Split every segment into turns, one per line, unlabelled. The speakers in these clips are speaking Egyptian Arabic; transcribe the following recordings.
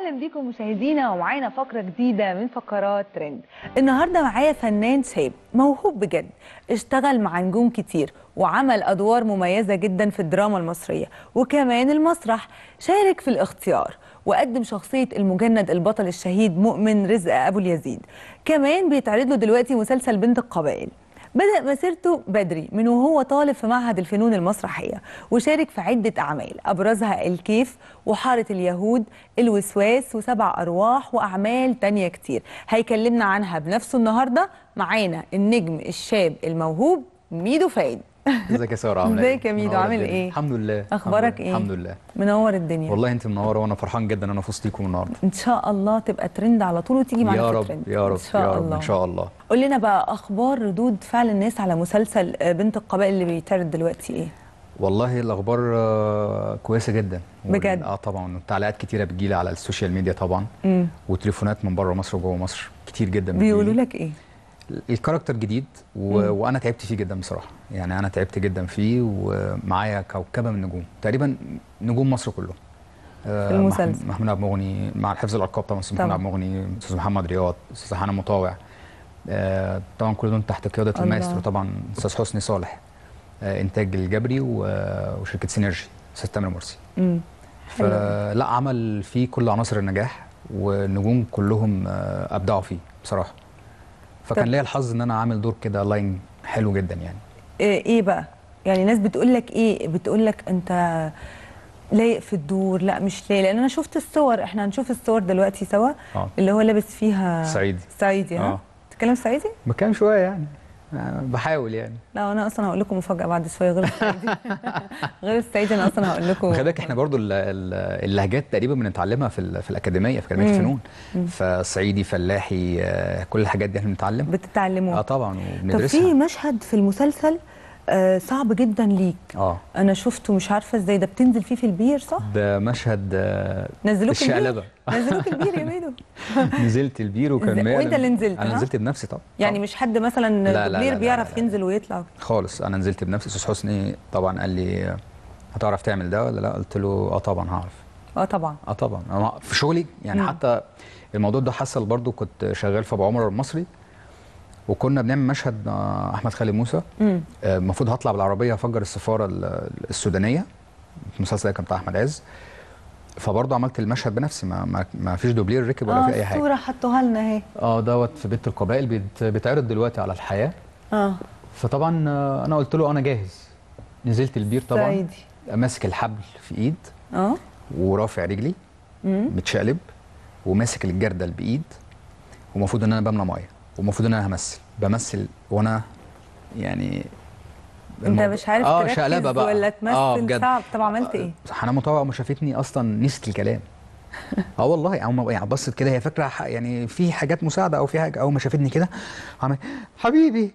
اهلا بيكم مشاهدينا ومعانا فقره جديده من فقرات ترند النهارده معايا فنان شاب موهوب بجد اشتغل مع نجوم كتير وعمل ادوار مميزه جدا في الدراما المصريه وكمان المسرح شارك في الاختيار وقدم شخصيه المجند البطل الشهيد مؤمن رزق ابو اليزيد كمان بيتعرض له دلوقتي مسلسل بنت القبائل بدأ مسيرته بدري من وهو طالب في معهد الفنون المسرحية وشارك في عدة أعمال أبرزها الكيف وحارة اليهود الوسواس وسبع أرواح وأعمال تانية كتير هيكلمنا عنها بنفسه النهاردة معانا النجم الشاب الموهوب ميدو فايد
ازيك يا ساره عامله
ازيك يا ميدو
منورة
عامل
الدنيا.
ايه
الحمد لله
أخبارك
الحمد
ايه
لله. الحمد لله
منور الدنيا
والله انت منوره وانا فرحان جدا ان انا في وسطيكم النهارده
ان شاء الله تبقى ترند على طول وتيجي معانا
يا
في
رب
ترند
يا رب
ان شاء
يا رب
الله
ان شاء الله
قول لنا بقى اخبار ردود فعل الناس على مسلسل آه، بنت القبائل اللي بيتعرض دلوقتي ايه
والله الاخبار آه، كويسه جدا وال-
بجد؟
اه طبعا تعليقات كتيره بتجيلي على السوشيال ميديا طبعا
امم
وتليفونات من بره مصر وجوه مصر كتير جدا
بيقولوا
بتجيلي.
لك ايه
الكاركتر جديد و...
مم.
وانا تعبت فيه جدا بصراحه يعني انا تعبت جدا فيه ومعايا كوكبه من نجوم تقريبا نجوم مصر كلهم آه،
في المسلسل.
مح- محمود عبد المغني مع الحفظ الالقاب طبعا استاذ محمود
طبعا.
عبد المغني استاذ محمد رياض استاذ حنان مطاوع آه، طبعا كل دول تحت قياده
الله.
المايسترو طبعا استاذ حسني صالح آه، انتاج الجبري و- وشركه سينرجي استاذ تامر مرسي
امم حلو أوي.
فلا عمل فيه كل عناصر النجاح والنجوم كلهم آه، ابدعوا فيه بصراحه فكان
طب-
ليا الحظ ان انا عامل دور كده لاين حلو جدا يعني
ايه إيه بقى يعني ناس بتقول لك ايه بتقول لك انت لايق في الدور لا مش لايق لان انا شفت الصور احنا هنشوف الصور دلوقتي سوا
اه
اللي هو لابس فيها
صعيدي
صعيدي ها
اه
تتكلم صعيدي
بكام شويه يعني آه، بحاول يعني
لا انا اصلا هقول لكم مفاجاه بعد شويه غير الصعيدي غير الصعيدي انا اصلا هقول لكم
خلي بالك احنا برضو ال- ال- اللهجات تقريبا بنتعلمها في ال- في الاكاديميه في اكاديميه
مم.
الفنون
مم.
فصعيدي فلاحي آه، كل الحاجات دي احنا بنتعلم
بتتعلموه
اه طبعا
طب في
وبندرسها
مشهد في المسلسل آه صعب جدا ليك
اه
انا شفته مش عارفه ازاي ده بتنزل فيه في البير صح
ده مشهد آه،
نزلوك البير
الشقلبه
نزلوك البير يا ميدو
نزلت البير وكان
إزاي؟
ماء-
وأنت اللي نزلت،
انا
ها؟
نزلت بنفسي طبعا
يعني
طبعاً.
مش حد مثلا
لا، لا،
دوبلير
لا،
بيعرف
لا.
ينزل ويطلع
خالص انا نزلت بنفسي استاذ حسني طبعا قال لي هتعرف تعمل ده ولا لا قلت له اه طبعا هعرف
اه طبعا
اه طبعا أنا في شغلي يعني
مم.
حتى الموضوع ده حصل برضو كنت شغال في ابو عمر المصري وكنا بنعمل مشهد مع احمد خالد موسى
امم
آه، المفروض هطلع بالعربيه افجر السفاره ال- السودانيه المسلسل ده كان بتاع احمد عز فبرضه عملت المشهد بنفسي ما, ما, ما فيش دوبلير ركب ولا
اه
في اي حاجه
الصوره حطوها لنا اهي
اه دوت في بيت القبائل بيت- بيتعرض دلوقتي على الحياه
اه
فطبعا آه، انا قلت له انا جاهز نزلت البير طبعا
صعيدي
ماسك الحبل في ايد
اه
ورافع رجلي
امم
متشقلب وماسك الجردل بايد ومفروض ان انا بملى ميه ومفروض ان انا همثل بمثل وانا يعني
انت
الموضوع-
مش عارف
اه
تركز
شقلبه بقى
ولا
اه
تمثل
بجد
صعب طب عملت ايه
حنان مطوع اول ما شافتني اصلا نسيت الكلام اه والله يعني ما- يعني بصت كده هي فاكره ح- يعني في حاجات مساعده او في حاجه اول ما شافتني كده عملت حبيبي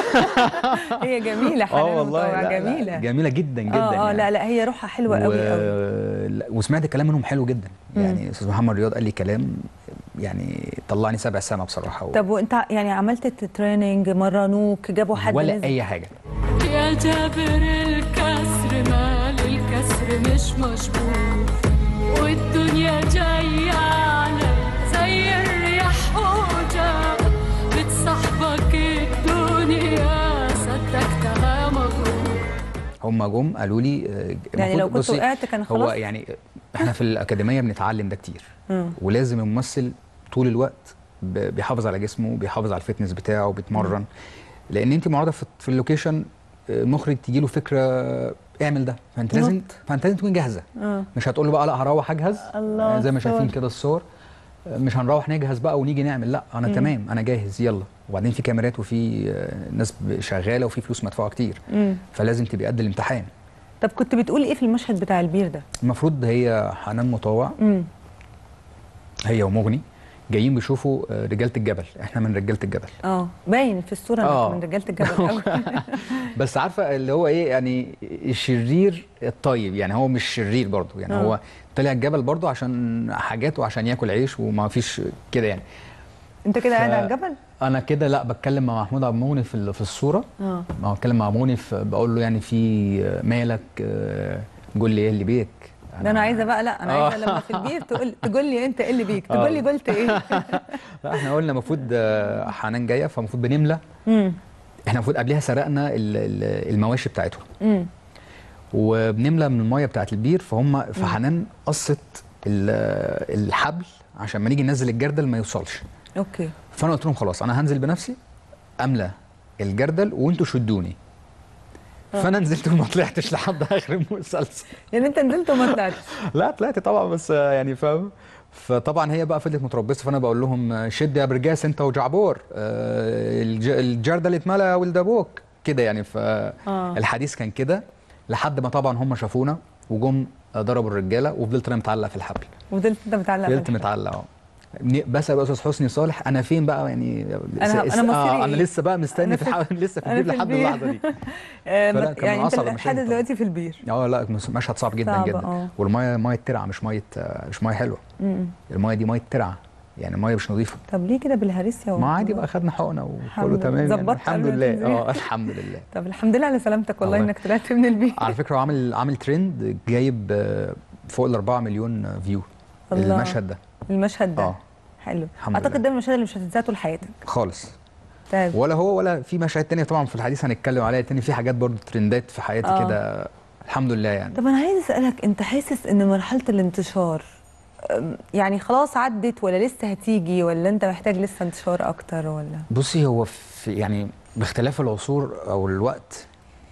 هي جميله حنان مطوع
لا، لا،
جميله
جميله جدا جدا
اه اه
يعني.
لا لا هي روحها حلوه قوي قوي
و... لا، وسمعت كلام منهم حلو جدا يعني استاذ محمد رياض قال لي كلام يعني طلعني سبع سما بصراحه و...
طب وانت يعني عملت التريننج مرنوك جابوا حد
ولا
نزل؟
اي حاجه
يا جابر الكسر مال الكسر مش مشبوط والدنيا جاية على زي الرياح وجا بتصاحبك الدنيا صدقتها مغرور
هم جم قالوا لي آه،
يعني
المفروض-
لو كنت
بصي،
وقعت كان
هو
خلاص
يعني احنا في الاكاديميه بنتعلم ده كتير
مم.
ولازم الممثل طول الوقت ب- بيحافظ على جسمه بيحافظ على الفتنس بتاعه بيتمرن لان انت معرضه في في اللوكيشن آه، مخرج تجي له فكره اعمل ده فانت لازم
نط.
فانت لازم تكون جاهزه
اه
مش هتقول له بقى لا هروح اجهز
الله
آه، زي ما شايفين
الصور.
كده الصور آه، مش هنروح نجهز بقى ونيجي نعمل لا انا
مم.
تمام انا جاهز يلا وبعدين في كاميرات وفي آه، ناس ب- شغاله وفي فلوس مدفوعه كتير
مم.
فلازم تبقى قد الامتحان
طب كنت بتقول ايه في المشهد بتاع البير ده
المفروض هي حنان مطوع
امم
هي ومغني جايين بيشوفوا آه، رجاله الجبل احنا من رجاله الجبل
اه باين في الصوره
آه.
انك من رجاله الجبل قوي
بس عارفه اللي هو ايه يعني الشرير الطيب يعني هو مش شرير برضه يعني
آه.
هو طلع الجبل برضه عشان حاجات وعشان ياكل عيش وما فيش كده يعني
انت كده قاعد
ف-
على الجبل
انا كده لا بتكلم مع محمود عبد المغني في ال- في الصوره
اه
ما هو بتكلم مع مغني في بقول له يعني في آه، مالك آه، قول لي ايه اللي بيك
ده انا عايزه بقى لا انا
آه.
عايزه لما في البير تقول تقول لي انت ايه اللي بيك
آه.
تقول لي قلت ايه
لا احنا قلنا المفروض آه، حنان جايه فالمفروض بنملى
امم
احنا المفروض قبلها سرقنا ال- ال- المواشي بتاعتهم
امم
وبنملى من الميه بتاعت البير فهم فحنان قصت ال- الحبل عشان ما نيجي ننزل الجردل ما يوصلش
اوكي
فانا قلت لهم خلاص انا هنزل بنفسي املى الجردل وانتوا شدوني فانا نزلت وما طلعتش لحد اخر المسلسل
يعني انت نزلت وما طلعتش
لا طلعت طبعا بس آه، يعني فاهم فطبعا هي بقى فضلت متربصه فانا بقول لهم آه، شد يا برجاس انت وجعبور آه، الج- الجردل اتملى يا ولد ابوك كده يعني فالحديث كان كده لحد ما طبعا هم شافونا وجم آه، ضربوا الرجاله وفضلت انا متعلق في الحبل
وفضلت انت متعلق
فضلت
بالحبل.
متعلق اه بس يا استاذ حسني صالح انا فين بقى يعني
أنا- أنا مصيري
آه انا
إيه؟
لسه بقى مستني
أنا
في
في-
الحبل لسه في
أنا
البير
في
لحد
البير.
اللحظه دي
آه،
فلا،
ما-
كان
يعني
من
انت
أصعب
لحد
المشاهد طبعاً.
دلوقتي في البير
اه لا مس- مشهد صعب جدا
صعب،
جدا
آه.
والميه ميه ترعه مش ميه آه، مش ميه حلوه
امم
الميه دي ميه ترعه يعني ميه مش نظيفه
طب ليه كده بالهرسيا
ما عادي بقى خدنا حقنه
الحمد
وكله
لله.
تمام يعني
ظبطت
الحمد
قبل ما
لله
تنزل.
اه الحمد لله
طب الحمد لله على سلامتك والله
الله.
انك طلعت من البيت
على فكره هو عامل عامل ترند جايب آه، فوق ال 4 مليون فيو
الله.
المشهد ده
المشهد ده
اه
حلو
الحمد
اعتقد
لله.
ده من المشاهد اللي مش هتنساها طول حياتك
خالص
طيب
ولا هو ولا في مشاهد تانية طبعا في الحديث هنتكلم عليها تاني في حاجات برضو ترندات في حياتي
آه.
كده الحمد لله يعني
طب انا عايز اسالك انت حاسس ان مرحله الانتشار أم، يعني خلاص عدت ولا لسه هتيجي ولا انت محتاج لسه انتشار اكتر ولا
بصي هو في يعني باختلاف العصور او الوقت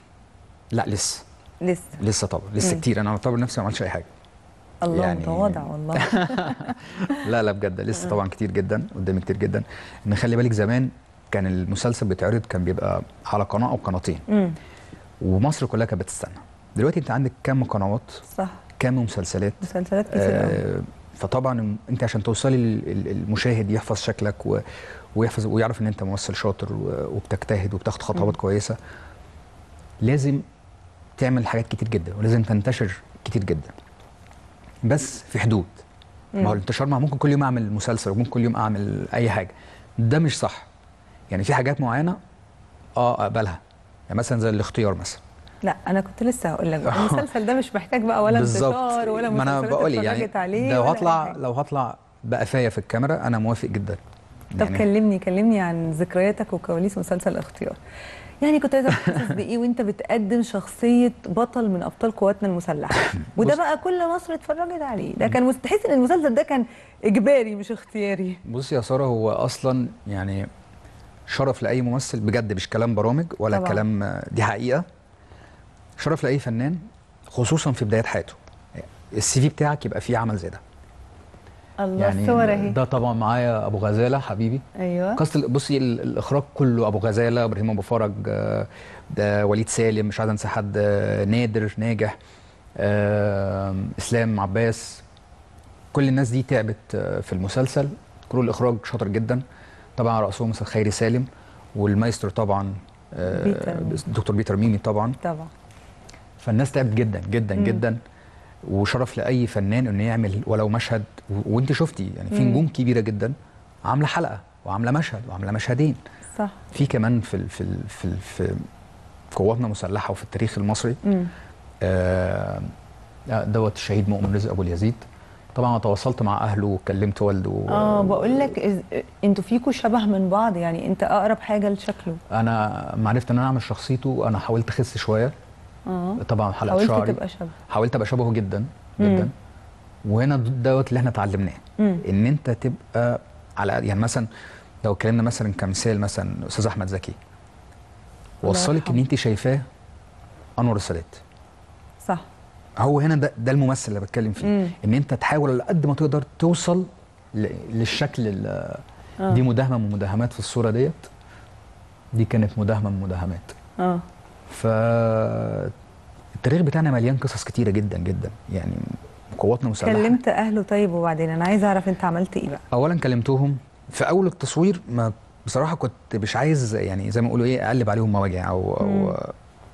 لا لسه
لسه
لسه طبعا لسه
مم.
كتير انا اعتبر نفسي ما عملتش اي حاجه
الله
يعني-
متواضع والله
لا لا بجد لسه طبعا كتير جدا قدامي كتير جدا ان خلي بالك زمان كان المسلسل بيتعرض كان بيبقى على قناه او قناتين
امم
ومصر كلها كانت بتستنى دلوقتي انت عندك كام قنوات
صح
كام مسلسلات
مسلسلات كتير قوي
آه فطبعا انت عشان توصلي لل- ال- المشاهد يحفظ شكلك و... ويحفظ ويعرف ان انت ممثل شاطر و... وبتجتهد وبتاخد خطوات
مم.
كويسه لازم تعمل حاجات كتير جدا ولازم تنتشر كتير جدا بس في حدود ما هو الانتشار ما ممكن كل يوم اعمل مسلسل وممكن كل يوم اعمل اي حاجه ده مش صح يعني في حاجات معينه اه اقبلها يعني مثلا زي الاختيار مثلا
لا انا كنت لسه هقول لك بقى، المسلسل ده مش محتاج بقى ولا انتشار ولا
ما انا
مسلسلات
بقول يعني
اتفرجت عليه
لو
ولا أي
هطلع
حاجة.
لو هطلع بقفايه في الكاميرا انا موافق جدا
طب كلمني كلمني عن ذكرياتك وكواليس مسلسل الاختيار يعني كنت عايزه أعرف حاسس بايه وانت بتقدم شخصيه بطل من ابطال قواتنا المسلحه وده
بص-
بقى كل مصر اتفرجت عليه ده كان مست- تحس ان المسلسل ده كان اجباري مش اختياري
بصي يا ساره هو اصلا يعني شرف لاي ممثل بجد مش كلام برامج ولا
طبعاً.
طبعا. كلام دي حقيقه شرف لاي فنان خصوصا في بدايه حياته السي في بتاعك يبقى فيه عمل زي ده
الله الصور اهي
ده طبعا معايا ابو غزاله حبيبي
ايوه
قصد ال- بصي ال- الاخراج كله ابو غزاله ابراهيم ابو فرج آه، ده وليد سالم مش عايز انسى حد آه، نادر ناجح آه، اسلام عباس كل الناس دي تعبت آه، في المسلسل كرو الاخراج شاطر جدا طبعا على راسهم مثلا خيري سالم والمايسترو طبعا آه،
بيتر ميمي.
دكتور بيتر ميمي طبعا
طبعا
فالناس تعبت جدا جدا
مم.
جدا وشرف لاي فنان انه يعمل ولو مشهد و- وانت شفتي يعني في
مم.
نجوم كبيره جدا عامله حلقه وعامله مشهد وعامله مشهدين
صح
في كمان في ال في ال في, ال في قواتنا المسلحه وفي التاريخ المصري
امم
آه آه، دوت الشهيد مؤمن رزق ابو اليزيد طبعا أنا تواصلت مع اهله وكلمت والده
اه بقول لك إز- انتوا فيكوا شبه من بعض يعني انت اقرب حاجه لشكله
انا ما عرفت ان انا اعمل شخصيته انا حاولت اخس شويه
اه
طبعا حلقه
حاولت
شعري
تبقى شبه
حاولت ابقى شبهه جدا
مم.
جدا وهنا دوت اللي احنا اتعلمناه
مم.
ان انت تبقى على يعني مثلا لو اتكلمنا مثلا كمثال مثلا استاذ احمد زكي
الله
وصلك ان
يرحمه.
انت شايفاه انور السادات
صح
هو هنا ده, ده الممثل اللي بتكلم فيه
مم.
ان انت تحاول على قد ما تقدر توصل ل- للشكل ال-
آه.
دي مداهمه من مداهمات في الصوره ديت دي كانت مداهمه من مداهمات
اه
ف التاريخ بتاعنا مليان قصص كتيره جدا جدا يعني قواتنا المسلحه
كلمت اهله طيب وبعدين انا عايزه اعرف انت عملت ايه بقى
اولا كلمتهم في اول التصوير ما بصراحه كنت مش عايز يعني زي ما يقولوا ايه اقلب عليهم مواجع او
مم.
او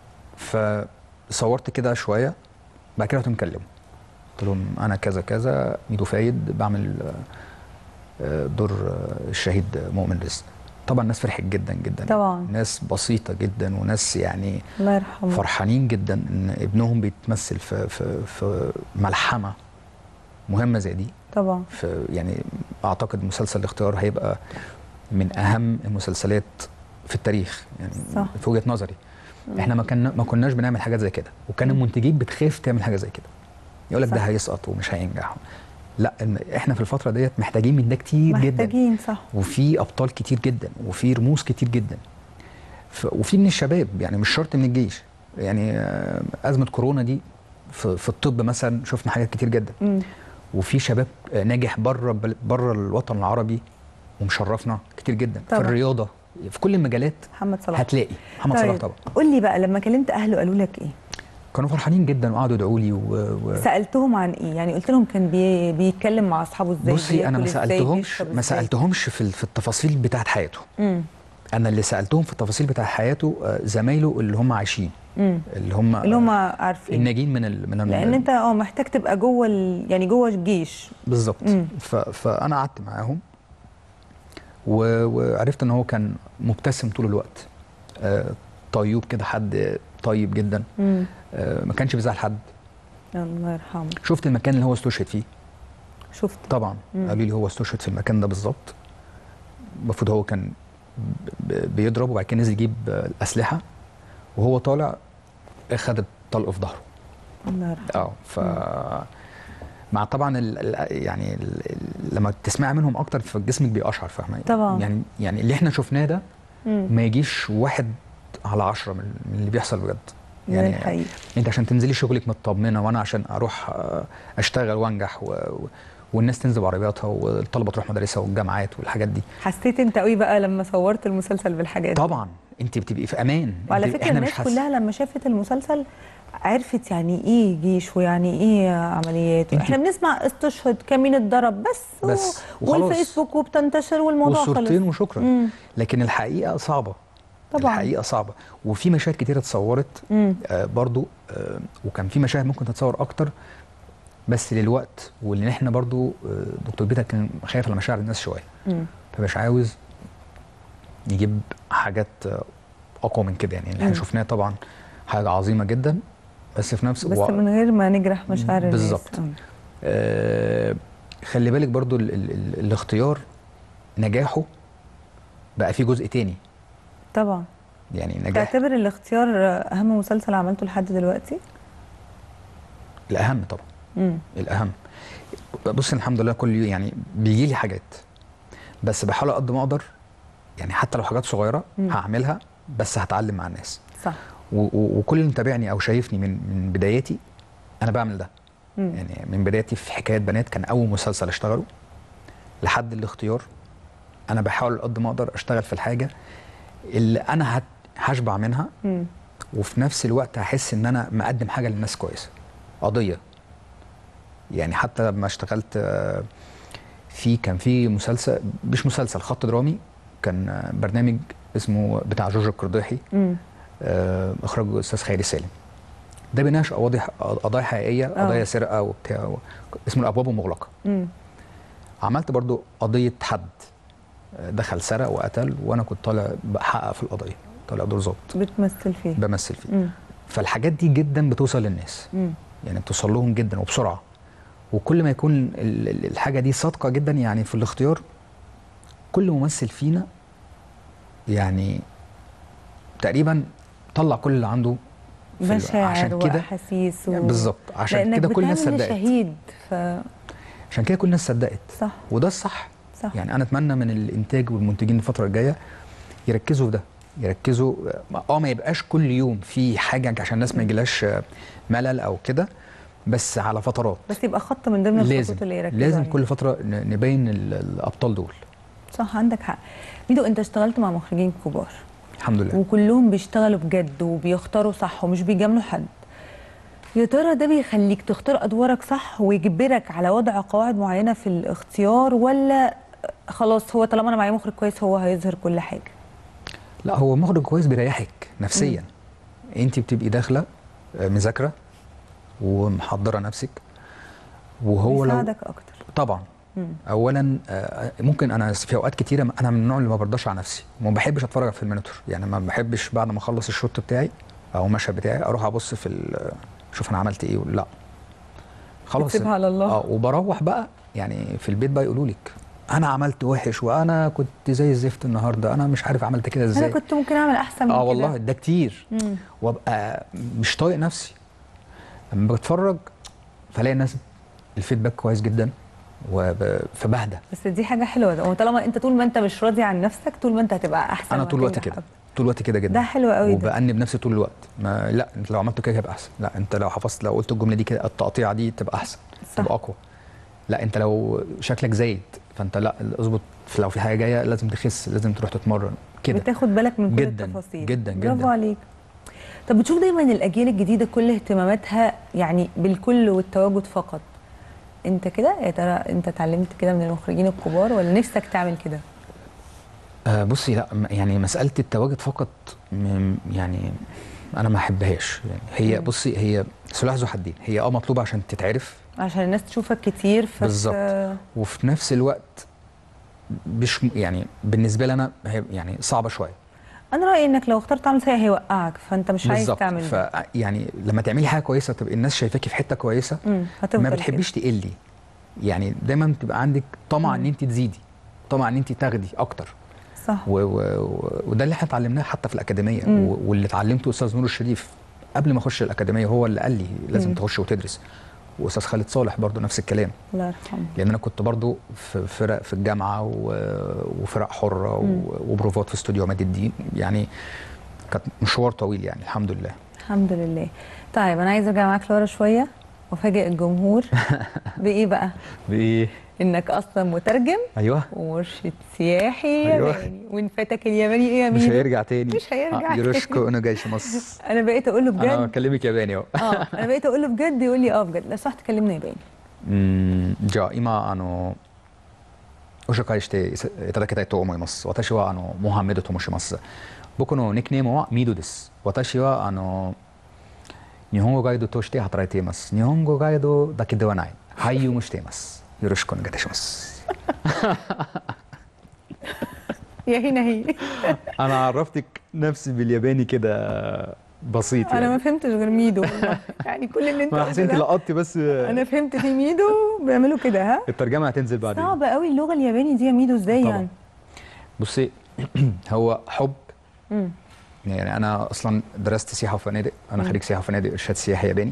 فصورت كده شويه بعد كده رحت مكلمه قلت لهم انا كذا كذا ميدو فايد بعمل آه، آه، دور آه، الشهيد مؤمن رزق طبعا الناس فرحت جدا جدا
طبعا.
ناس بسيطه جدا وناس يعني
الله يرحمه
فرحانين جدا ان ابنهم بيتمثل في في في ملحمه مهمه زي دي
طبعا
في يعني اعتقد مسلسل الاختيار هيبقى من اهم المسلسلات في التاريخ يعني
صح.
في وجهه نظري احنا ما كنا ما كناش بنعمل حاجات زي كده وكان المنتجين بتخاف تعمل حاجه زي كده يقول لك ده
صح.
هيسقط ومش هينجح لا إن- احنا في الفتره ديت محتاجين من ده كتير جدا
محتاجين صح
وفي ابطال كتير جدا وفي رموز كتير جدا ف... وفي من الشباب يعني مش شرط من الجيش يعني آه، ازمه كورونا دي في, في الطب مثلا شفنا حاجات كتير جدا
مم.
وفي شباب آه، ناجح بره بل- بره الوطن العربي ومشرفنا كتير جدا
طبعا.
في الرياضه في كل المجالات
محمد صلاح
هتلاقي محمد صلاح طبعا
قول لي بقى لما كلمت اهله قالوا لك ايه
كانوا فرحانين جدا وقعدوا يدعوا لي و... و...
سالتهم عن ايه يعني قلت لهم كان بي... بيتكلم مع اصحابه ازاي
بصي انا ما
بياكل إزاي،
سالتهمش
بيشرب
ما
إزاي؟
سالتهمش في ال- في التفاصيل بتاعت حياته
امم
انا اللي سالتهم في التفاصيل بتاعت حياته آه، زمايله اللي هم عايشين
امم
اللي هم
اللي هم عارفين
الناجين من ال... من ال...
لان انت اه محتاج تبقى جوه ال... يعني جوه الجيش
بالظبط
مم.
ف... فانا قعدت معاهم و... وعرفت ان هو كان مبتسم طول الوقت آه طيوب كده حد طيب جدا
امم
آه ما كانش بيزعل حد
الله يرحمه
شفت المكان اللي هو استشهد فيه
شفت
طبعا
مم.
قالوا لي هو استشهد في المكان ده بالظبط المفروض هو كان ب... ب- بيضرب وبعد كده نزل يجيب آه، الاسلحه وهو طالع خد الطلق في ظهره
الله يرحمه
اه ف مع طبعا ال ال يعني ال ال لما تسمعي منهم اكتر فجسمك بيقشعر فاهمه
طبعا.
يعني يعني اللي احنا شفناه ده
مم.
ما يجيش واحد على عشرة من من اللي بيحصل بجد
ده
يعني
الحقيقي
انت عشان تنزلي شغلك مطمنه وانا عشان اروح آه، اشتغل وانجح و... و... والناس تنزل بعربياتها والطلبه تروح مدارسها والجامعات والحاجات دي
حسيت انت قوي بقى لما صورت المسلسل بالحاجات دي
طبعا انت بتبقي في امان
وعلى
انت-
فكره
احنا
الناس
مش حاسين
كلها لما شافت المسلسل عرفت يعني ايه جيش ويعني ايه عمليات
انت-
احنا بنسمع استشهد كمين اتضرب بس,
بس
و...
وخلاص.
والفيسبوك وبتنتشر والموضوع
والصورتين
خلص
وشكرا
مم.
لكن الحقيقه صعبه
طبعا.
الحقيقه صعبه وفي مشاهد كتيره اتصورت
مم.
آه برضو آه وكان في مشاهد ممكن تتصور اكتر بس للوقت واللي احنا برضو آه دكتور بيتا كان خايف على مشاعر الناس شويه
مم.
فمش عاوز يجيب حاجات آه اقوى من كده يعني اللي احنا
مم.
شفناه طبعا حاجه عظيمه جدا بس في نفس
بس
و-
من غير ما نجرح مشاعر الناس
بالظبط.
مم.
آه خلي بالك برضو ال ال ال الاختيار نجاحه بقى فيه جزء تاني
طبعا
يعني نجاح
تعتبر الاختيار اهم مسلسل عملته لحد دلوقتي
الاهم طبعا
مم.
الاهم بص الحمد لله كل يوم يعني بيجي لي حاجات بس بحاول قد ما اقدر يعني حتى لو حاجات صغيره
مم.
هعملها بس هتعلم مع الناس
صح
و- و- وكل اللي متابعني او شايفني من من بداياتي انا بعمل ده
مم.
يعني من بدايتي في حكايه بنات كان اول مسلسل اشتغله لحد الاختيار انا بحاول قد ما اقدر اشتغل في الحاجه اللي انا هت- هشبع منها
مم.
وفي نفس الوقت هحس ان انا مقدم حاجه للناس كويسه قضيه يعني حتى لما اشتغلت آه، في كان في مسلسل مش مسلسل خط درامي كان آه، برنامج اسمه بتاع جورج القرداحي
مم.
آه، اخراج الاستاذ خيري سالم ده بيناقش قضايا قضايا حقيقيه
آه.
قضايا سرقه وبتاع اسمه الابواب المغلقه
مم.
عملت برضو قضيه حد آه، دخل سرق وقتل وانا كنت طالع بحقق في القضيه طالع دور ظابط
بتمثل فيه
بمثل فيه
مم.
فالحاجات دي جدا بتوصل للناس
مم.
يعني بتوصل لهم جدا وبسرعه وكل ما يكون ال- ال- الحاجه دي صادقه جدا يعني في الاختيار كل ممثل فينا يعني تقريبا طلع كل اللي عنده في ال-
مشاعر
عشان كده
واحاسيس و...
بالظبط عشان
لانك
كده كل الناس
بتعمل
صدقت
شهيد ف
عشان كده كل الناس صدقت
صح
وده الصح
صح
يعني انا اتمنى من الانتاج والمنتجين الفتره الجايه يركزوا في ده يركزوا اه ما يبقاش كل يوم في حاجه عشان الناس ما يجيلهاش ملل او كده بس على فترات
بس يبقى خط من ضمن
لازم
الخطوط اللي يركزوا
لازم
عليها.
كل فتره ن- نبين ال- الابطال دول
صح عندك حق ميدو انت اشتغلت مع مخرجين كبار
الحمد لله
وكلهم بيشتغلوا بجد وبيختاروا صح ومش بيجاملوا حد يا ترى ده بيخليك تختار ادوارك صح ويجبرك على وضع قواعد معينه في الاختيار ولا خلاص هو طالما انا معايا مخرج كويس هو هيظهر كل حاجه
لا هو مخرج كويس بيريحك نفسيا انت بتبقي داخله آه، مذاكره ومحضره نفسك وهو لو
بيساعدك اكتر
طبعا اولا آه، ممكن انا في اوقات كتيره انا من النوع اللي ما برضاش على نفسي وما بحبش اتفرج في المونيتور يعني ما بحبش بعد ما اخلص الشوت بتاعي او المشهد بتاعي اروح ابص في ال- اشوف انا عملت ايه ولا لا خلاص
بتسيبها على الله.
اه وبروح بقى يعني في البيت بقى يقولوا لك انا عملت وحش وانا كنت زي الزفت النهارده انا مش عارف عملت كده ازاي
انا كنت ممكن اعمل احسن من
اه
كده
والله ده كتير
مم.
وابقى مش طايق نفسي لما بتفرج فلاقي الناس الفيدباك كويس جدا وب- فبهدى
بس دي حاجه حلوه ده وطالما انت طول ما انت مش راضي عن نفسك طول ما انت هتبقى احسن
انا طول الوقت
وهتنجح
كده
أكتر.
طول الوقت كده جدا
ده حلو قوي ده
وبأنب نفسي طول الوقت ما لا انت لو عملت كده هيبقى احسن لا انت لو حفظت لو قلت الجمله دي كده التقطيعه دي تبقى احسن
صح.
تبقى اقوى لا انت لو شكلك زايد فانت لا اظبط لو في حاجه جايه لازم تخس لازم تروح تتمرن كده
بتاخد بالك من كل
جداً،
التفاصيل
جداً،
برافو
جداً.
عليك طب بتشوف دايما الاجيال الجديده كل اهتماماتها يعني بالكل والتواجد فقط انت كده يا ترى انت اتعلمت كده من المخرجين الكبار ولا نفسك تعمل كده
آه بصي لا م- يعني مساله التواجد فقط م- يعني انا ما احبهاش يعني هي
مم.
بصي هي سلاح ذو حدين هي اه مطلوبه عشان تتعرف
عشان الناس تشوفك كتير فت...
بالظبط. وفي نفس الوقت مش م- يعني بالنسبه لي انا هي يعني صعبه شويه
انا رايي انك لو اخترت تعمل سيء هيوقعك فانت مش عايز
بالظبط
تعمل
ف
ده
يعني لما تعملي حاجه كويسه تبقى الناس شايفاكي في حته كويسه
مم، هتفضل
ما
كده.
بتحبيش تقلي يعني دايما بتبقى عندك طمع ان
مم.
انت تزيدي طمع ان انت تاخدي اكتر
صح
و و و وده اللي احنا اتعلمناه حتى في الاكاديميه
مم.
و- واللي اتعلمته استاذ نور الشريف قبل ما اخش الاكاديميه هو اللي قال لي لازم
مم.
تخش وتدرس واستاذ خالد صالح برضو نفس الكلام
الله يرحمه
لان انا كنت برضو في فرق في الجامعه و- وفرق حره
مم.
و- وبروفات في استوديو عماد الدين يعني كانت مشوار طويل يعني الحمد لله
الحمد لله طيب انا عايزه ارجع معاك لورا شويه وافاجئ الجمهور بايه بقى
بايه
انك اصلا مترجم
ايوه
ومرشد سياحي
أيوة.
ياباني وان فاتك الياباني ايه يا
مش
ميدو
هيرجع تاني
مش هيرجع
آه، يوروشكو اونو جايشي مصر
انا بقيت اقول له
انا
بجد
بكلمك ياباني اهو
ああのベイトウルフガッディオリアーフガッディそうってكلمنا ياباني
うんじゃあ今あのご紹介していただきたいと思います私はあのモハメドと申します僕のニックネームはミードです私はあの日本語ガイドとして働いています日本語ガイドだけではない俳優もしていますよろしくお願いいたします
يا هنا هي
انا عرفتك نفسي بالياباني كده بسيط
انا ما فهمتش غير ميدو والله يعني كل اللي انت
ما
قلته
حسيت
ده
لقطتي بس
انا فهمت في ميدو بيعملوا كده ها
الترجمه هتنزل بعدين
صعب قوي اللغه الياباني دي يا ميدو ازاي
طبعاً.
يعني
بصي هو حب
مم.
يعني انا اصلا درست سياحه وفنادق انا
مم.
خريج سياحه وفنادق ارشاد سياحي ياباني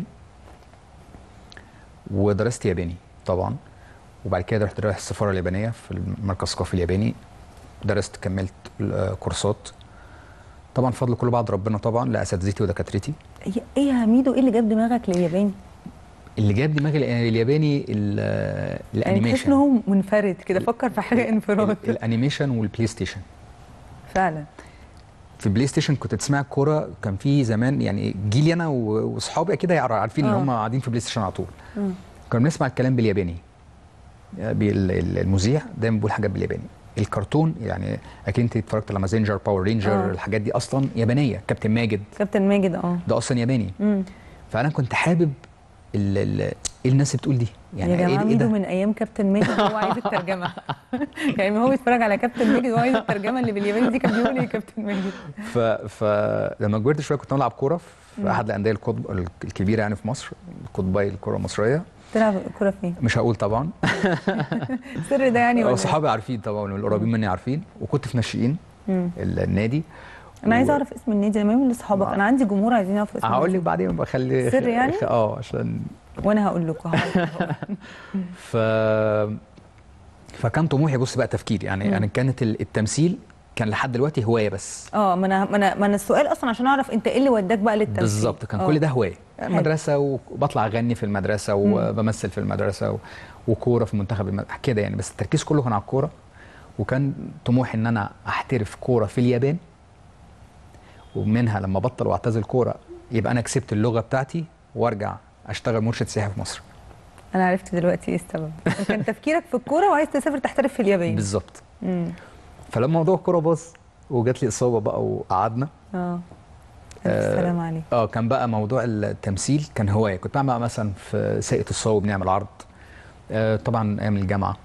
ودرست ياباني طبعا وبعد كده رحت رايح السفاره اليابانيه في المركز الثقافي الياباني درست كملت آه، كورسات طبعا فضل كله بعد ربنا طبعا لاساتذتي ودكاترتي
هي- ايه يا ميدو ايه اللي جاب دماغك للياباني
اللي جاب دماغي ال- الياباني ال- آه،
يعني تحس
الانيميشن
ان هو منفرد كده فكر في حاجه انفراد
ال- الانيميشن والبلاي ستيشن
فعلا
في بلاي ستيشن كنت تسمع الكوره كان في زمان يعني جيلي انا و- واصحابي كده يعرف- عارفين ان
آه.
هم قاعدين في بلاي ستيشن على طول
مم.
كنا بنسمع الكلام بالياباني بال- ال- المذيع دايما بيقول حاجات بالياباني الكرتون يعني اكيد انت اتفرجت على مازينجر باور رينجر
آه.
الحاجات دي اصلا يابانيه كابتن ماجد
كابتن ماجد اه
ده اصلا ياباني
مم.
فانا كنت حابب ال- ال- ايه الناس اللي بتقول دي
يعني يا
ايه
جماعه
إيه
ميدو
ده
من ايام كابتن ماجد هو عايز الترجمه يعني هو بيتفرج على كابتن ماجد وهو عايز الترجمه اللي بالياباني دي كان بيقول ايه كابتن ماجد
ف... فلما كبرت شويه كنت بلعب كوره في احد الانديه القطب الكبيره يعني في مصر قطبي الكره المصريه
تلعب كوره فين؟
مش هقول طبعا
السر ده يعني ولا إيه؟
صحابي عارفين طبعا والقريبين مني عارفين وكنت في ناشئين
مم.
ال- النادي
انا عايزه
و-
اعرف اسم النادي لما يقول لاصحابك انا عندي جمهور عايزين يعرفوا اسم
هقول لك
النادي.
بعدين بخلي
سر يعني؟
اه عشان
وانا هقول لكم هقول لكم.
ف فكان طموحي بص بقى تفكيري يعني
مم.
انا كانت ال- التمثيل كان لحد دلوقتي هوايه بس
اه ما انا ما انا ما انا السؤال اصلا عشان اعرف انت ايه اللي وداك بقى للتمثيل
بالظبط كان
آه.
كل ده هوايه
حلو.
مدرسه وبطلع اغني في المدرسه وبمثل في المدرسه و... وكوره في منتخب المد... كده يعني بس التركيز كله كان على الكوره وكان طموحي ان انا احترف كوره في اليابان ومنها لما بطل واعتزل كوره يبقى انا كسبت اللغه بتاعتي وارجع اشتغل مرشد سياحي في مصر
انا عرفت دلوقتي ايه السبب كان تفكيرك في الكوره وعايز تسافر تحترف في اليابان
بالظبط
امم
فلما موضوع الكوره باظ وجات لي اصابه بقى وقعدنا
اه الف
آه،
سلام عليك
اه كان بقى موضوع التمثيل كان هوايه كنت بعمل بقى مثلا في ساقية الصاوي بنعمل عرض آه طبعا ايام الجامعه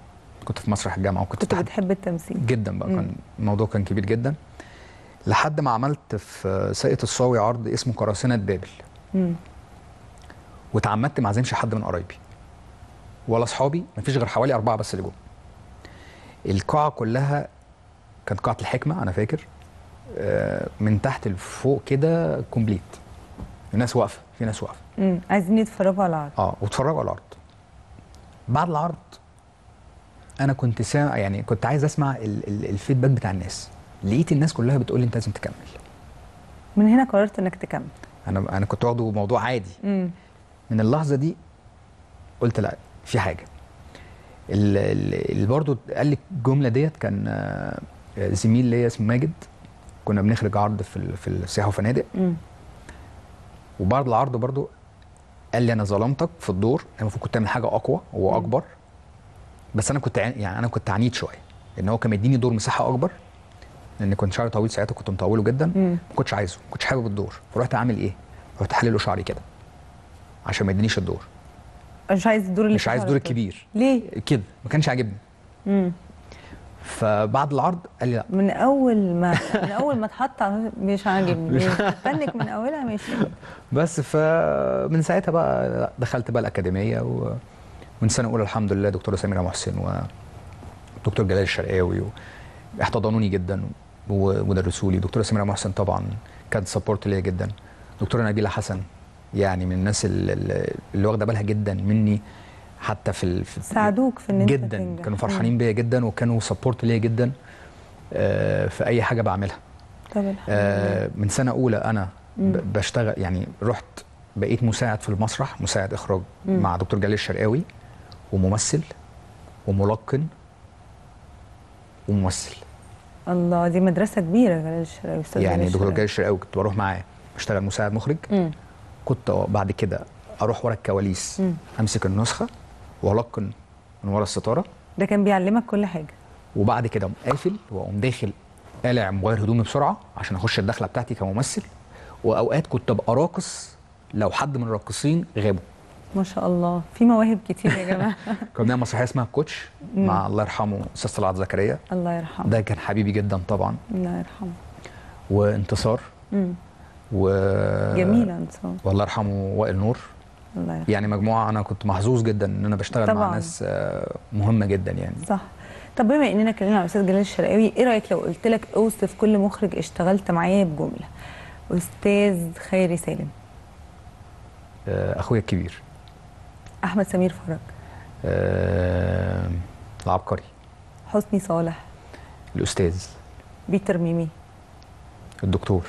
كنت في مسرح الجامعه وكنت
كنت
تحت
بتحب التمثيل
جدا بقى
مم.
كان الموضوع كان كبير جدا لحد ما عملت في ساقية الصاوي عرض اسمه قراصنة بابل
مم.
واتعمدت ما اعزمش حد من قرايبي ولا اصحابي مفيش غير حوالي اربعه بس اللي جم القاعه كلها كانت قاعه الحكمه انا فاكر آه، من تحت لفوق كده كومبليت الناس واقفه في ناس واقفه
مم. عايزين يتفرجوا على العرض
اه واتفرجوا على العرض بعد العرض انا كنت سامع يعني كنت عايز اسمع ال- ال- الفيدباك بتاع الناس لقيت الناس كلها بتقول لي انت لازم تكمل
من هنا قررت انك تكمل
انا انا كنت واخده موضوع عادي
مم.
من اللحظه دي قلت لا في حاجه اللي برضه قال لي الجمله ديت كان آه، زميل ليا اسمه ماجد كنا بنخرج عرض في ال- في السياحه وفنادق
مم.
وبعد العرض برضه قال لي انا ظلمتك في الدور أنا المفروض كنت تعمل حاجه اقوى واكبر بس انا كنت عن- يعني انا كنت عنيد شويه لان هو كان مديني دور مساحه اكبر لان كنت شعري طويل ساعتها كنت مطوله جدا
مم.
ما كنتش عايزه ما كنتش حابب الدور فرحت عامل ايه؟ رحت حلله شعري كده عشان ما يدينيش الدور
مش عايز الدور اللي
مش
فيه
عايز
على
دور
طول.
الكبير
ليه؟
كده ما كانش عاجبني
مم.
فبعد العرض قال لي لا
من اول ما من اول ما اتحط على- مش عاجبني استنك من اولها ماشي
بس فمن ساعتها بقى دخلت بقى الاكاديميه و... من سنه اولى الحمد لله دكتوره سميره محسن ودكتور جلال الشرقاوي و... احتضنوني جدا و- ودرسوا لي دكتوره سميره محسن طبعا كانت سبورت ليا جدا دكتوره نبيله حسن يعني من الناس اللي, اللي واخده بالها جدا مني حتى في, ال... في
ساعدوك في ان انت
جدا
تنجح.
كانوا فرحانين بيا جدا وكانوا سبورت ليا جدا آه، في اي حاجه بعملها
طب الحمد لله
آه، من سنه اولى انا
مم.
ب- بشتغل يعني رحت بقيت مساعد في المسرح مساعد اخراج
مم.
مع دكتور جلال الشرقاوي وممثل وملقن وممثل
الله دي مدرسه كبيره جلال الشراوي استاذ
يعني
جلال
دكتور
الشراوي.
جلال الشرقاوي كنت بروح معاه بشتغل مساعد مخرج
مم.
كنت بعد كده اروح ورا الكواليس
مم.
امسك النسخه والقن من ورا الستاره
ده كان بيعلمك كل حاجه
وبعد كده اقوم قافل واقوم داخل قالع مغير هدومي بسرعه عشان اخش الدخله بتاعتي كممثل واوقات كنت ابقى راقص لو حد من الراقصين غابوا
ما شاء الله في مواهب كتير يا جماعه
كنا بنعمل مسرحيه اسمها الكوتش
مم.
مع الله يرحمه استاذ طلعت زكريا
الله يرحمه
ده كان حبيبي جدا طبعا
الله يرحمه
وانتصار
مم.
و
جميله انتصار
والله يرحمه وائل نور
الله يرحمه
يعني مجموعه انا كنت محظوظ جدا ان انا بشتغل
طبعاً.
مع ناس آه، مهمه جدا يعني
صح طب بما اننا اتكلمنا عن الاستاذ جلال الشرقاوي ايه رايك لو قلت لك اوصف كل مخرج اشتغلت معاه بجمله استاذ خيري سالم
آه، اخويا الكبير
احمد سمير فرج
آه، العبقري
حسني صالح
الاستاذ
بيتر ميمي
الدكتور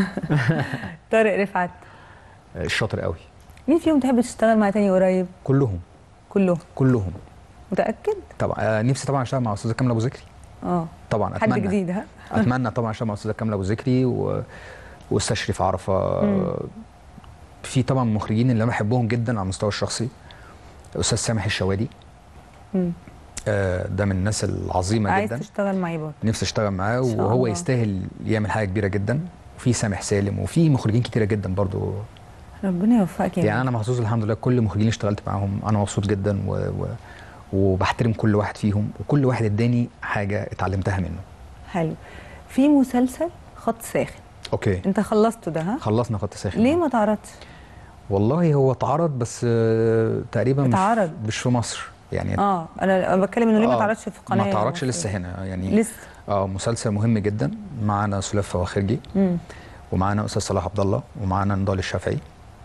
طارق رفعت
آه، الشاطر قوي
مين فيهم تحب تشتغل معاه تاني قريب
كلهم
كلهم
كلهم
متاكد
طبعا آه، نفسي طبعا اشتغل مع استاذه كامله ابو ذكري
اه
طبعا
حد
اتمنى
جديد ها
اتمنى طبعا اشتغل مع استاذه كامله ابو ذكري و... واستاذ شريف عرفه
مم.
في طبعا مخرجين اللي انا بحبهم جدا على المستوى الشخصي استاذ سامح الشوادي
مم.
آه، ده من الناس العظيمه
عايز
جدا
تشتغل معاه برضه
نفسي اشتغل معاه
إن شاء
وهو
الله.
يستاهل يعمل حاجه كبيره جدا وفي سامح سالم وفي مخرجين كتيره جدا برضو
ربنا يوفقك يا
يعني
يعني
انا محظوظ الحمد لله كل المخرجين اللي اشتغلت معاهم انا مبسوط جدا و... و... وبحترم كل واحد فيهم وكل واحد اداني حاجه اتعلمتها منه
حلو في مسلسل خط ساخن
اوكي
انت خلصته ده ها
خلصنا خط ساخن
ليه ما تعرضش
والله هو اتعرض بس آه، تقريبا مش-
اتعرض.
مش في مصر يعني
اه انا أنا بتكلم انه ليه ما
آه،
تعرضش في قناه
ما اتعرضش
مصرية؟
لسه هنا يعني
لسه
اه مسلسل مهم جدا معانا سليف فواخرجي
امم
ومعانا استاذ صلاح عبد الله ومعانا نضال الشافعي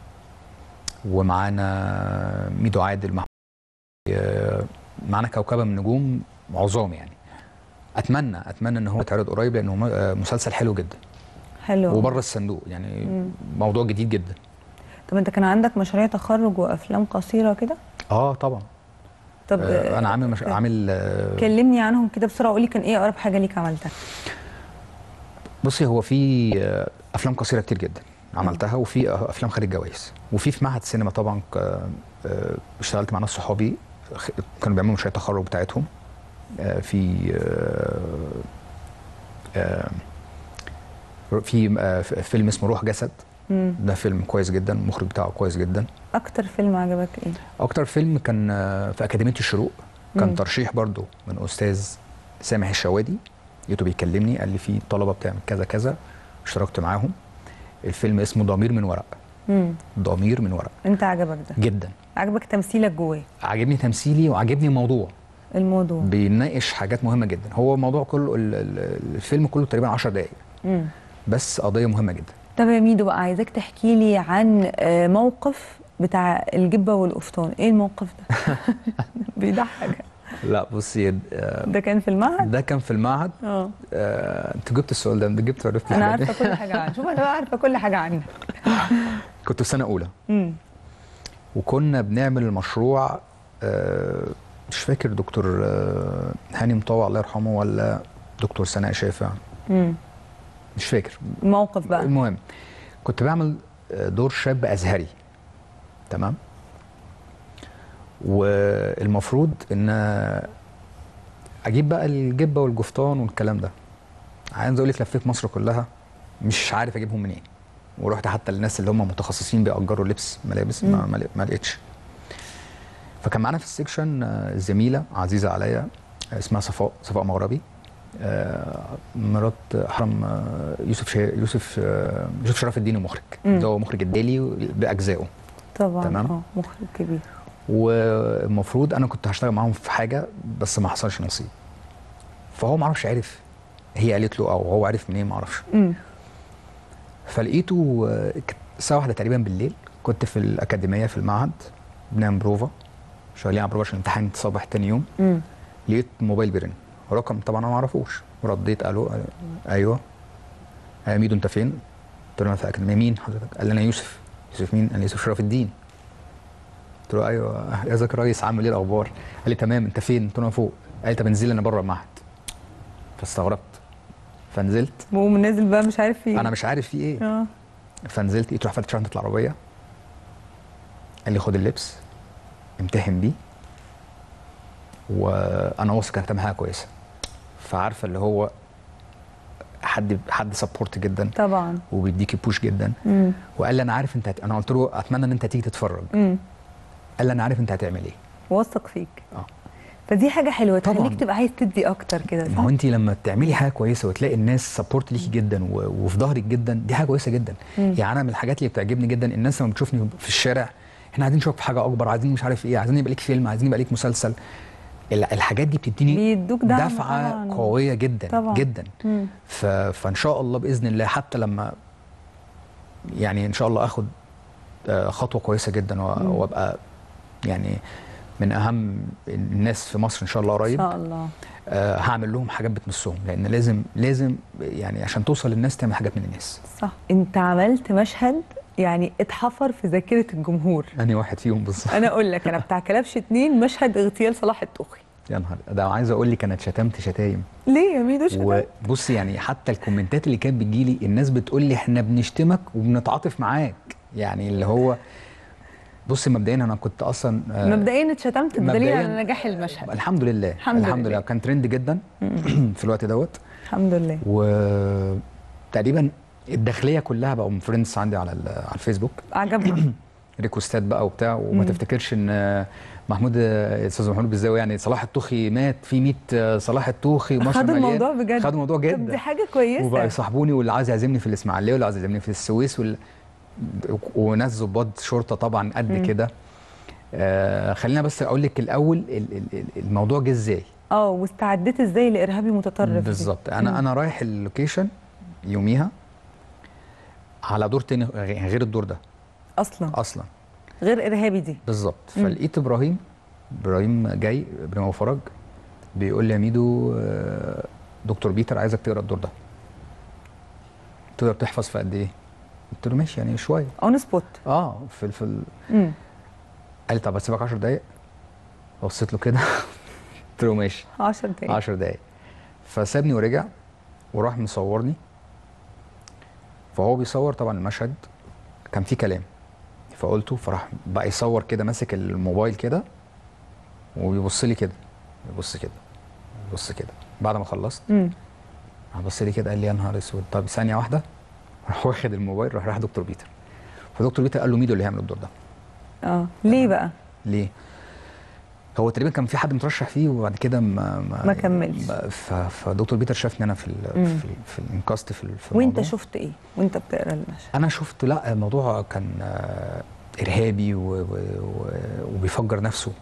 ومعانا ميدو عادل مع آه، معانا كوكبه من نجوم عظام يعني اتمنى اتمنى ان هو يتعرض قريب لانه م- آه، مسلسل حلو جدا
حلو
وبره الصندوق يعني
مم.
موضوع جديد جدا
طب انت كان عندك مشاريع تخرج وافلام قصيره كده
اه طبعا
طب
آه انا عامل مش... عامل آه،
كلمني عنهم كده بسرعه قولي كان ايه اقرب حاجه ليك عملتها
بصي هو في آه، افلام قصيره كتير جدا عملتها وفي آه، افلام خارج جوائز وفي في معهد سينما طبعا ك- آه، اشتغلت مع ناس صحابي خ- كانوا بيعملوا مشاريع التخرج بتاعتهم آه، في آه، آه، في آه، ف- فيلم اسمه روح جسد
مم.
ده فيلم كويس جدا المخرج بتاعه كويس جدا
اكتر فيلم عجبك ايه
اكتر فيلم كان آه، في اكاديميه الشروق كان ترشيح برضو من استاذ سامح الشوادي لقيته بيكلمني قال لي في طلبه بتعمل كذا كذا اشتركت معاهم الفيلم اسمه ضمير من ورق
مم.
ضمير من ورق
انت عجبك ده
جدا
عجبك تمثيلك جواه
عجبني تمثيلي وعجبني الموضوع
الموضوع
بيناقش حاجات مهمه جدا هو الموضوع كله ال- ال- الفيلم كله تقريبا 10 دقائق
مم.
بس قضيه مهمه جدا
طب يا ميدو بقى عايزاك تحكي لي عن آه، موقف بتاع الجبه والقفطان ايه الموقف ده بيضحك
لا بصي آه،
ده كان في المعهد
ده كان في المعهد
اه
آه، انت جبت السؤال ده انت جبت عرفت
انا
الحاجات دي.
عارفه كل حاجه عنه شوف انا بقى عارفه كل حاجه عنه
كنت في سنه اولى
امم
وكنا بنعمل المشروع آه، مش فاكر دكتور آه، هاني مطوع الله يرحمه ولا دكتور سناء شافع
امم
مش فاكر
الموقف بقى
المهم كنت بعمل آه، دور شاب ازهري تمام والمفروض ان اجيب بقى الجبه والجفطان والكلام ده عايز اقول لك لفيت مصر كلها مش عارف اجيبهم منين ورحت حتى للناس اللي هم متخصصين بيأجروا لبس ملابس ما, ما ما لقيتش فكان معانا في السكشن آه، زميله عزيزه عليا آه، اسمها صفاء صفاء مغربي آه، مرات احرم آه، يوسف شا... يوسف آه، يوسف شرف الدين المخرج
مم.
ده هو مخرج الديلي باجزائه
طبعا
تمام.
اه مخرج كبير
والمفروض انا كنت هشتغل معاهم في حاجه بس ما حصلش نصيب فهو ما عرفش عرف هي قالت له او هو عرف منين ما اعرفش
امم
فلقيته آه، كانت الساعه واحدة تقريبا بالليل كنت في الاكاديميه في المعهد بنعمل بروفا شغالين على بروفا عشان الامتحان صباح تاني يوم
امم
لقيت موبايل بيرن رقم طبعا انا ما اعرفوش رديت الو قال- ايوه يا ميدو انت فين؟ قلت له انا في الاكاديميه مين حضرتك؟ قال لي انا يوسف يوسف مين؟ قال لي يوسف شرف الدين قلت له ايوه يا ازيك يا ريس عامل ايه الاخبار؟ قال لي تمام انت فين؟ قلت له انا فوق قال لي طب انزل انا بره المعهد فاستغربت فنزلت
وقوم نازل بقى مش عارف ايه
انا مش عارف في ايه
اه
فنزلت لقيته راح فاتح شنطه العربيه قال لي خد اللبس امتحن بيه وانا واثق انك هتعمل حاجه كويسه فعارفه اللي هو حد حد سبورت جدا
طبعا
وبيديكي بوش جدا
امم
وقال لي انا عارف انت هت... انا قلت له اتمنى ان انت تيجي تتفرج
امم
قال لي انا عارف انت هتعمل ايه
واثق فيك
اه
فدي حاجه حلوه
طبعاً.
تخليك تبقى عايز تدي اكتر كده
ما
صح
هو انت لما تعملي حاجه كويسه وتلاقي الناس سبورت ليكي جدا و... وفي ظهرك جدا دي حاجه كويسه جدا
مم.
يعني انا من الحاجات اللي بتعجبني جدا الناس لما بتشوفني في الشارع احنا عايزين نشوفك في حاجه اكبر عايزين مش عارف ايه عايزين يبقى ليك فيلم عايزين يبقى ليك مسلسل ال- الحاجات دي بتديني
بيدوك دعم
دفعه
طبعاً.
قويه جدا
طبعاً.
جدا
مم.
ف... فان شاء الله باذن الله حتى لما يعني ان شاء الله اخد آه، خطوه كويسه جدا و-
مم.
وابقى يعني من اهم الناس في مصر ان شاء الله
ان
قريب
شاء الله
آه، هعمل لهم حاجات بتمسهم لان لازم لازم يعني عشان توصل للناس تعمل حاجات من الناس
صح انت عملت مشهد يعني اتحفر في ذاكره الجمهور
انهي واحد فيهم بالظبط
انا اقول لك انا بتاع كلبش اتنين مشهد اغتيال صلاح الطوخي
يا نهار ده عايز اقول لك انا اتشتمت شتايم
ليه يا ميدو شتمت؟
وبصي يعني حتى الكومنتات اللي كانت بتجيلي الناس بتقول لي احنا بنشتمك وبنتعاطف معاك يعني اللي هو بصي مبدئيا انا كنت اصلا آه،
مبدئيا اتشتمت بدليل
مبدئياً-
على نجاح المشهد
الحمد لله
الحمد
الحمد
لله.
لله كان ترند جدا في الوقت دوت
الحمد لله
وتقريبا الداخليه كلها بقوا فريندز عندي على ال- على الفيسبوك
عجبهم
ريكوستات بقى وبتاع وما
مم.
تفتكرش ان محمود استاذ محمود بالزاوي يعني صلاح الطوخي مات في 100 صلاح الطوخي ومشهد
خدوا
مليان.
الموضوع بجد
خدوا الموضوع
طب
جدا
دي حاجه كويسه
وبقى يصاحبوني واللي عايز يعزمني في الاسماعيليه واللي عايز يعزمني في السويس وال... وناس ضباط شرطه طبعا قد
مم.
كده آه خلينا بس اقول لك الاول ال- ال- ال- الموضوع جه ازاي
اه واستعديت ازاي لارهابي متطرف دي؟
بالظبط انا
مم.
انا رايح اللوكيشن يوميها على دور تاني غ- غير الدور ده
اصلا
اصلا
غير ارهابي دي
بالظبط
مم.
فلقيت ابراهيم ابراهيم جاي ابراهيم ابو فرج بيقول لي يا ميدو آه، دكتور بيتر عايزك تقرا الدور ده تقدر تحفظ في قد ايه؟ قلت له ماشي يعني شويه
اون سبوت
اه في في ال...
امم
قال لي طب اسيبك 10 دقايق بصيت له كده قلت له ماشي
10 دقايق
10 دقايق فسابني ورجع وراح مصورني فهو بيصور طبعا المشهد كان فيه كلام فقلته فراح بقى يصور كده ماسك الموبايل كده وبيبص لي كده يبص كده يبص كده بعد ما خلصت
امم
راح بص لي كده قال لي يا نهار اسود طب ثانيه واحده راح واخد الموبايل راح راح دكتور بيتر فدكتور بيتر قال له ميدو اللي هيعمل الدور ده
اه ليه بقى؟
ليه؟ هو تقريبا كان في حد مترشح فيه وبعد كده ما
ما كملش.
ف- فدكتور بيتر شافني انا في ال في, ال في الانكاست في, ال- في
وانت
الموضوع.
شفت ايه وانت بتقرا المشهد
انا شفت لا الموضوع كان آه، ارهابي و- و- و- وبيفجر نفسه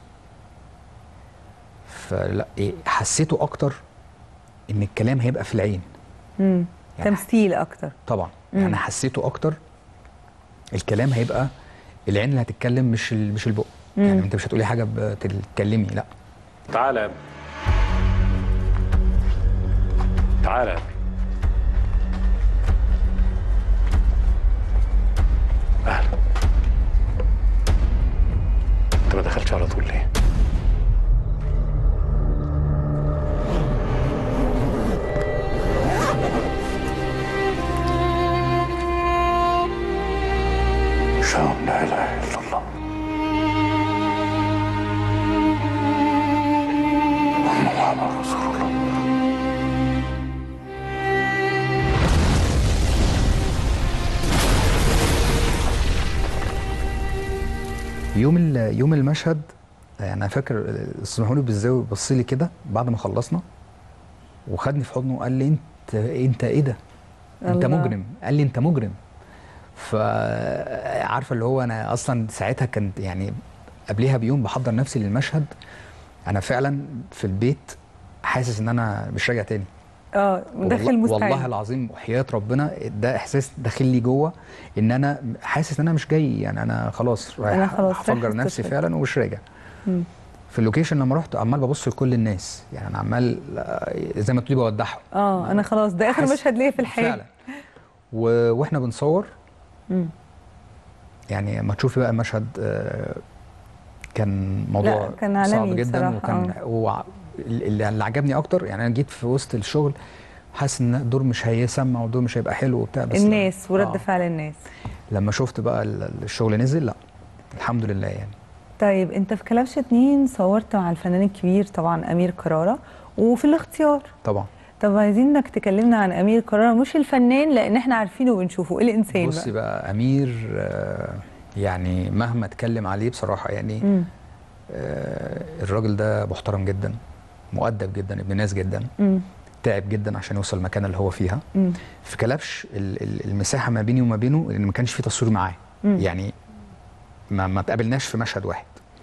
فلا إيه حسيته اكتر ان الكلام هيبقى في العين
امم
يعني
تمثيل اكتر
طبعا
مم.
يعني حسيته اكتر الكلام هيبقى العين اللي هتتكلم مش ال- مش البق يعني
مم.
انت مش هتقولي حاجه بتتكلمي لا
تعالى يا ابني تعالى يا ابني اهلا انت ما دخلتش على طول ليه؟ أشهد أن لا إله إلا الله محمد رسول الله
يوم ال- يوم المشهد يعني انا فاكر الاستاذ محمود بالزاوي بص لي كده بعد ما خلصنا وخدني في حضنه وقال لي انت انت ايه ده؟ انت
الله.
مجرم قال لي انت مجرم فعارفه اللي هو انا اصلا ساعتها كنت يعني قبلها بيوم بحضر نفسي للمشهد انا فعلا في البيت حاسس ان انا مش راجع تاني
اه داخل
والله,
مستعد
والله العظيم وحياة ربنا ده احساس داخل لي جوه ان انا حاسس ان انا مش جاي يعني انا خلاص رايح
أنا خلاص رايح
هفجر نفسي
استشهد.
فعلا ومش راجع
مم.
في اللوكيشن لما رحت عمال ببص لكل الناس يعني انا عمال آه، زي ما تقولي بودعهم
اه انا خلاص ده اخر
حاسس-
مشهد ليا في الحياه
فعلا و... واحنا بنصور
مم.
يعني لما تشوفي بقى المشهد آه، كان موضوع
لا، كان عالمي
صعب جدا
بصراحة،
وكان وع- اللي اللي عجبني اكتر يعني انا جيت في وسط الشغل حاسس ان الدور مش هيسمع والدور مش هيبقى حلو وبتاع بس
الناس ورد
آه.
فعل الناس
لما شفت بقى ال- الشغل نزل لا الحمد لله يعني
طيب انت في كلبش اتنين صورت مع الفنان الكبير طبعا امير كرارة وفي الاختيار
طبعا
طب عايزينك تكلمنا عن امير كرارة مش الفنان لان احنا عارفينه وبنشوفه الانسان
بصي
بقى
بقى امير آه، يعني مهما اتكلم عليه بصراحه يعني
مم.
آه، الراجل ده محترم جدا مؤدب جدا ابن ناس جدا
مم.
تعب جدا عشان يوصل المكان اللي هو فيها
مم.
في كلبش ال- ال- المساحه ما بيني وما بينه ان ما كانش في تصوير معاه
مم.
يعني ما ما تقابلناش في مشهد واحد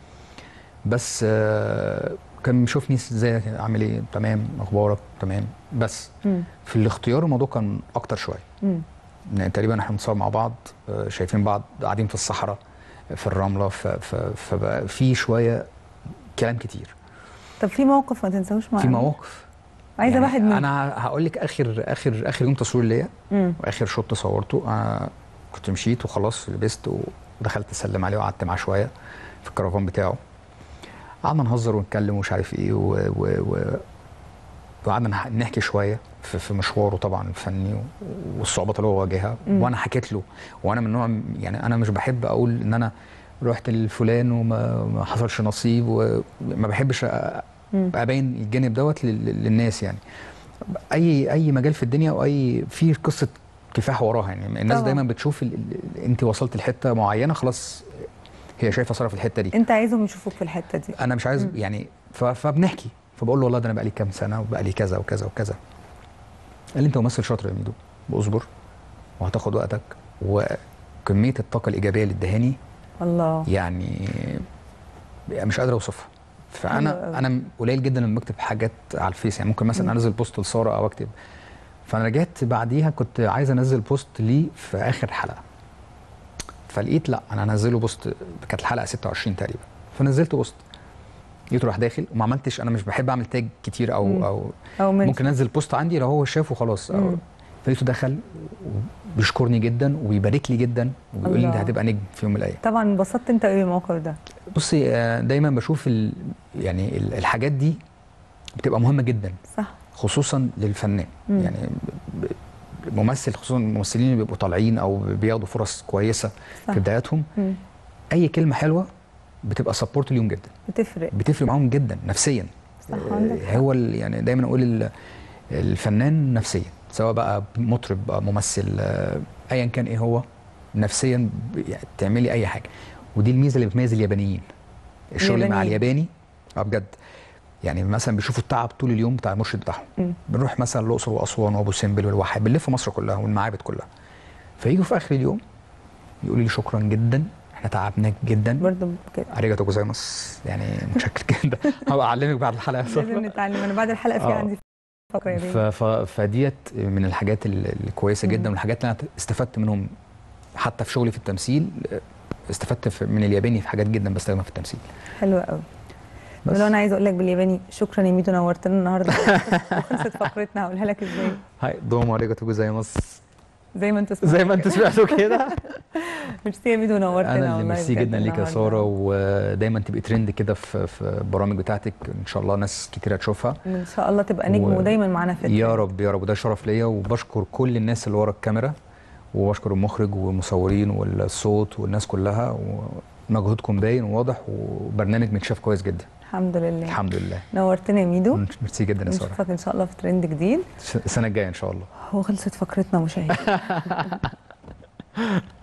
بس آه، كان بيشوفني ازاي عامل ايه تمام اخبارك تمام بس
مم.
في الاختيار الموضوع كان اكتر شويه
مم.
يعني تقريبا احنا بنصور مع بعض آه، شايفين بعض قاعدين في الصحراء في الرمله ف- ف- فبقى في شويه كلام كتير
طب في موقف ما تنساهوش معايا
في مواقف
عايزه واحد منهم
انا هقول لك اخر اخر اخر يوم تصوير ليا
مم.
واخر شوط صورته انا كنت مشيت وخلاص لبست ودخلت اسلم عليه وقعدت معاه شويه في الكرفان بتاعه قعدنا نهزر ونتكلم ومش عارف ايه و... و... و... وقعدنا نح- نحكي شويه في, في مشواره طبعا الفني و- والصعوبات اللي هو واجهها
مم.
وانا حكيت له وانا من نوع يعني انا مش بحب اقول ان انا رحت لفلان وما ما حصلش نصيب وما بحبش أ-
مم.
ابين الجانب دوت لل- للناس يعني اي اي مجال في الدنيا او اي في قصه كفاح وراها يعني الناس
طبعاً.
دايما بتشوف ال- ال- انت وصلت لحته معينه خلاص هي شايفه صرف الحته دي
انت عايزهم يشوفوك في الحته دي
انا مش عايز يعني ف- فبنحكي فبقول له والله ده انا بقالي كام سنه وبقالي كذا وكذا وكذا قال لي انت ممثل شاطر يا ميدو واصبر وهتاخد وقتك وكميه الطاقه الايجابيه اللي ادهاني
الله
يعني مش قادر اوصفها
حلو أوي.
فانا انا قليل جدا لما بكتب حاجات على الفيس يعني ممكن مثلا
مم.
انزل بوست لساره او اكتب فانا رجعت بعديها كنت عايز انزل بوست ليه في اخر حلقه فلقيت لا انا هنزله بوست كانت الحلقه 26 تقريبا فنزلت بوست لقيته راح داخل وما عملتش انا مش بحب اعمل تاج كتير او
مم.
او
او من
ممكن انزل بوست عندي لو هو شافه خلاص أو
مم.
فلقيته دخل وبيشكرني جدا وبيبارك لي جدا وبيقول لي انت
الله.
هتبقى نجم في يوم من الايام
طبعا انبسطت انت ايه الموقف ده
بصي آه، دايما بشوف ال... يعني ال- الحاجات دي بتبقى مهمه جدا
صح
خصوصا للفنان
مم.
يعني ب- ب- ممثل خصوصا الممثلين اللي بيبقوا طالعين او بياخدوا فرص كويسه
صح.
في بداياتهم
مم.
اي كلمه حلوه بتبقى سبورت ليهم جدا
بتفرق
بتفرق معاهم جدا نفسيا
صح عندك
آه،
حق.
هو ال- يعني دايما اقول ال- الفنان نفسيا سواء بقى مطرب بقى ممثل آه، ايا كان ايه هو نفسيا ب- يعني تعملي اي حاجه ودي الميزه اللي بتميز اليابانيين الشغل مع
اليابانيين.
الياباني اه بجد يعني مثلا بيشوفوا التعب طول اليوم بتاع المرشد بتاعهم بنروح مثلا الاقصر واسوان وابو سمبل والواحات بنلف مصر كلها والمعابد كلها فيجوا في اخر اليوم يقولوا لي شكرا جدا احنا تعبناك جدا
برضه كده
اريجاتو جوزايماس يعني متشكر جدا هبقى اعلمك بعد الحلقه يا سارة.
لازم نتعلم انا بعد الحلقه في
آه.
عندي فقره يا
ف...
بيه
ف... فديت من الحاجات ال- الكويسه جدا
مم.
والحاجات اللي انا استفدت منهم حتى في شغلي في التمثيل استفدت في- من الياباني في حاجات جدا بستخدمها في التمثيل
حلوه قوي
بس
لو انا عايزه اقول لك بالياباني شكرا يا ميدو نورتنا النهارده وخلصت فقرتنا هقولها لك ازاي
هاي دومو اريجاتو جوزايماس
زي ما انت سمعت
زي ما انتوا سمعتوا كده
ميرسي يا ميدو نورتنا
انا اللي
والله
ميرسي
بجد
جدا ليك يا
النهاردة.
ساره ودايما تبقي ترند كده في في البرامج بتاعتك ان شاء الله ناس كتير هتشوفها
ان شاء الله تبقى نجم
و-
ودايما معانا في
يا
الترند.
رب يا رب وده شرف ليا وبشكر كل الناس اللي ورا الكاميرا وبشكر المخرج والمصورين والصوت والناس كلها ومجهودكم باين وواضح وبرنامج متشاف كويس جدا
الحمد لله
الحمد لله
نورتنا يا ميدو
ميرسي جدا يا ساره
نشوفك ان شاء الله في ترند جديد
السنه الجايه ان شاء الله
وخلصت فقرتنا مشاهدينا